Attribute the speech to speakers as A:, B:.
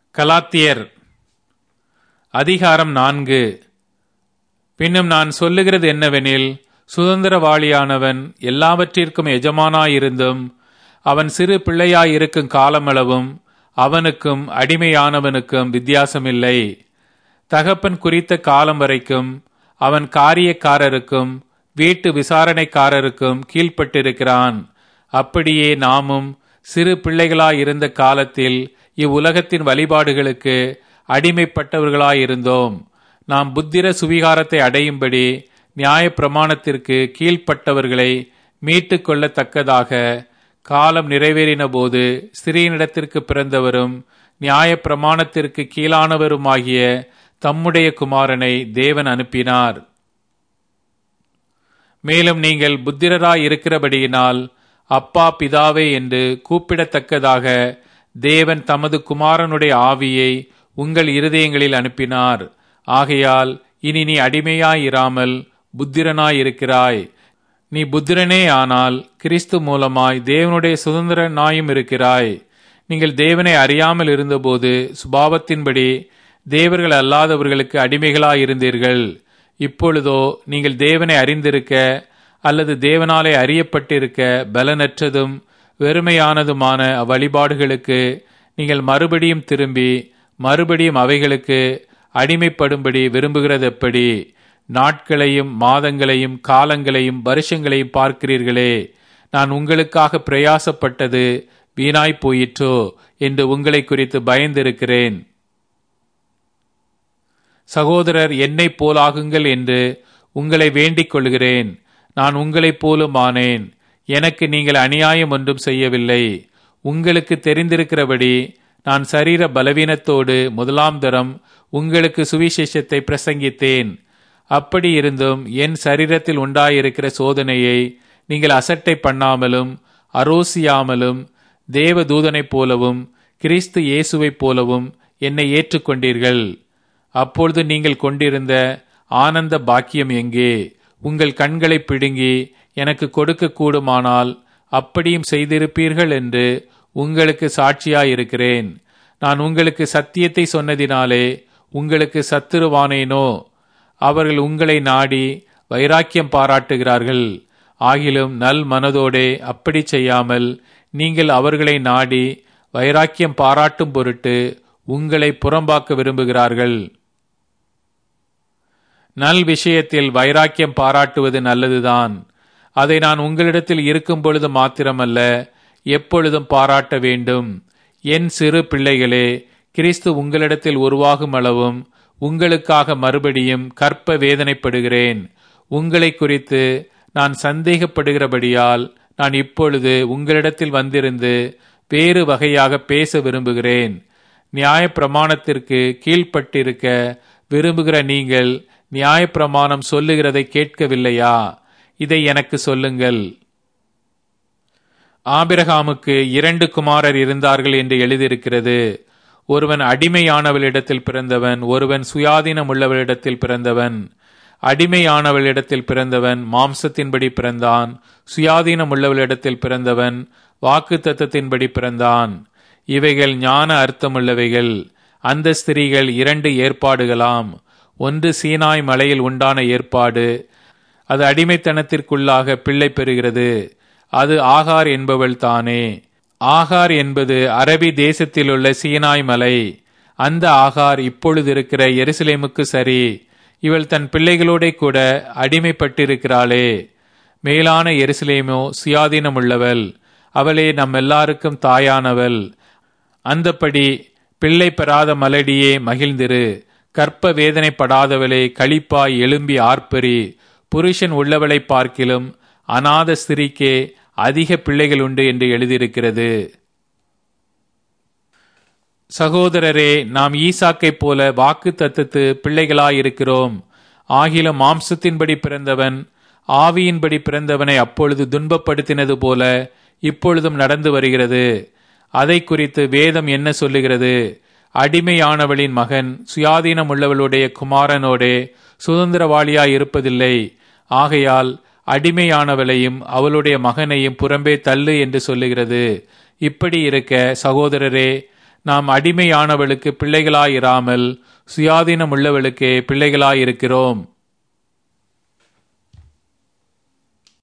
A: கலாத்தியர் அதிகாரம் நான்கு பின்னும் நான் சொல்லுகிறது என்னவெனில் சுதந்திரவாளியானவன் எல்லாவற்றிற்கும் எஜமானாயிருந்தும் அவன் சிறு பிள்ளையாயிருக்கும் காலமளவும் அவனுக்கும் அடிமையானவனுக்கும் வித்தியாசமில்லை தகப்பன் குறித்த காலம் வரைக்கும் அவன் காரியக்காரருக்கும் வீட்டு விசாரணைக்காரருக்கும் கீழ்ப்பட்டிருக்கிறான் அப்படியே நாமும் சிறு பிள்ளைகளாயிருந்த காலத்தில் இவ்வுலகத்தின் வழிபாடுகளுக்கு அடிமைப்பட்டவர்களாயிருந்தோம் நாம் புத்திர சுவிகாரத்தை அடையும்படி நியாய பிரமாணத்திற்கு கீழ்ப்பட்டவர்களை மீட்டு கொள்ளத்தக்கதாக காலம் நிறைவேறின போது ஸ்திரீனிடத்திற்கு பிறந்தவரும் நியாய பிரமாணத்திற்கு கீழானவருமாகிய தம்முடைய குமாரனை தேவன் அனுப்பினார் மேலும் நீங்கள் புத்திரராய் இருக்கிறபடியினால் அப்பா பிதாவே என்று கூப்பிடத்தக்கதாக தேவன் தமது குமாரனுடைய ஆவியை உங்கள் இருதயங்களில் அனுப்பினார் ஆகையால் இனி நீ அடிமையாயிராமல் புத்திரனாயிருக்கிறாய் நீ புத்திரனே ஆனால் கிறிஸ்து மூலமாய் தேவனுடைய சுதந்திரனாயும் இருக்கிறாய் நீங்கள் தேவனை அறியாமல் இருந்தபோது சுபாவத்தின்படி தேவர்கள் அல்லாதவர்களுக்கு அடிமைகளாயிருந்தீர்கள் இப்பொழுதோ நீங்கள் தேவனை அறிந்திருக்க அல்லது தேவனாலே அறியப்பட்டிருக்க பலனற்றதும் வெறுமையானதுமான அவ்வழிபாடுகளுக்கு நீங்கள் மறுபடியும் திரும்பி மறுபடியும் அவைகளுக்கு அடிமைப்படும்படி விரும்புகிறது எப்படி நாட்களையும் மாதங்களையும் காலங்களையும் வருஷங்களையும் பார்க்கிறீர்களே நான் உங்களுக்காக பிரயாசப்பட்டது வீணாய் போயிற்றோ என்று உங்களை குறித்து பயந்திருக்கிறேன் சகோதரர் என்னை போலாகுங்கள் என்று உங்களை வேண்டிக் கொள்கிறேன் நான் உங்களைப் போலும் ஆனேன் எனக்கு நீங்கள் அநியாயம் ஒன்றும் செய்யவில்லை உங்களுக்கு தெரிந்திருக்கிறபடி நான் சரீர பலவீனத்தோடு முதலாம் தரம் உங்களுக்கு சுவிசேஷத்தை பிரசங்கித்தேன் அப்படி இருந்தும் என் சரீரத்தில் உண்டாயிருக்கிற சோதனையை நீங்கள் அசட்டை பண்ணாமலும் அரோசியாமலும் தேவ தூதனைப் போலவும் கிறிஸ்து இயேசுவைப் போலவும் என்னை ஏற்றுக்கொண்டீர்கள் அப்பொழுது நீங்கள் கொண்டிருந்த ஆனந்த பாக்கியம் எங்கே உங்கள் கண்களை பிடுங்கி எனக்கு கொடுக்க கூடுமானால் அப்படியும் செய்திருப்பீர்கள் என்று உங்களுக்கு சாட்சியாயிருக்கிறேன் நான் உங்களுக்கு சத்தியத்தை சொன்னதினாலே உங்களுக்கு சத்துருவானேனோ அவர்கள் உங்களை நாடி வைராக்கியம் பாராட்டுகிறார்கள் ஆகிலும் நல் மனதோடே அப்படி செய்யாமல் நீங்கள் அவர்களை நாடி வைராக்கியம் பாராட்டும் பொருட்டு உங்களை புறம்பாக்க விரும்புகிறார்கள் நல் விஷயத்தில் வைராக்கியம் பாராட்டுவது நல்லதுதான் அதை நான் உங்களிடத்தில் இருக்கும் பொழுது மாத்திரமல்ல எப்பொழுதும் பாராட்ட வேண்டும் என் சிறு பிள்ளைகளே கிறிஸ்து உங்களிடத்தில் உருவாகும் அளவும் உங்களுக்காக மறுபடியும் கற்ப வேதனைப்படுகிறேன் உங்களை குறித்து நான் சந்தேகப்படுகிறபடியால் நான் இப்பொழுது உங்களிடத்தில் வந்திருந்து வேறு வகையாக பேச விரும்புகிறேன் நியாய பிரமாணத்திற்கு கீழ்ப்பட்டிருக்க விரும்புகிற நீங்கள் நியாயப்பிரமாணம் சொல்லுகிறதை கேட்கவில்லையா இதை எனக்கு சொல்லுங்கள் ஆபிரகாமுக்கு இரண்டு குமாரர் இருந்தார்கள் என்று எழுதியிருக்கிறது ஒருவன் அடிமையானவளிடத்தில் பிறந்தவன் ஒருவன் சுயாதீனம் உள்ளவளிடத்தில் பிறந்தவன் அடிமையானவளிடத்தில் பிறந்தவன் மாம்சத்தின்படி பிறந்தான் சுயாதீனம் உள்ளவளிடத்தில் பிறந்தவன் வாக்கு தத்தத்தின்படி பிறந்தான் இவைகள் ஞான அர்த்தமுள்ளவைகள் அந்த ஸ்திரீகள் இரண்டு ஏற்பாடுகளாம் ஒன்று சீனாய் மலையில் உண்டான ஏற்பாடு அது அடிமைத்தனத்திற்குள்ளாக பிள்ளை பெறுகிறது அது ஆகார் என்பவள் தானே ஆகார் என்பது அரபி தேசத்திலுள்ள சீனாய் மலை அந்த ஆகார் இப்பொழுது இருக்கிற எருசலேமுக்கு சரி இவள் தன் பிள்ளைகளோட கூட அடிமைப்பட்டிருக்கிறாளே மேலான எருசலேமோ சுயாதீனம் உள்ளவள் அவளே நம் எல்லாருக்கும் தாயானவள் அந்தப்படி பிள்ளை பெறாத மலடியே மகிழ்ந்திரு கற்ப வேதனைப்படாதவளே களிப்பாய் எழும்பி ஆர்ப்பரி புருஷன் உள்ளவளை பார்க்கிலும் அநாத ஸ்திரீக்கே அதிக பிள்ளைகள் உண்டு என்று எழுதியிருக்கிறது சகோதரரே நாம் ஈசாக்கைப் போல வாக்கு தத்துத்து பிள்ளைகளாயிருக்கிறோம் ஆகிலும் மாம்சத்தின்படி பிறந்தவன் ஆவியின்படி பிறந்தவனை அப்பொழுது துன்பப்படுத்தினது போல இப்பொழுதும் நடந்து வருகிறது அதை குறித்து வேதம் என்ன சொல்லுகிறது அடிமையானவளின் மகன் சுயாதீனம் உள்ளவளுடைய குமாரனோடே சுதந்திரவாளியாய் இருப்பதில்லை ஆகையால் அடிமையானவளையும் அவளுடைய மகனையும் புறம்பே தள்ளு என்று சொல்லுகிறது இப்படி இருக்க சகோதரரே நாம் அடிமையானவளுக்கு பிள்ளைகளாயிராமல் சுயாதீனம் உள்ளவளுக்கே பிள்ளைகளாயிருக்கிறோம்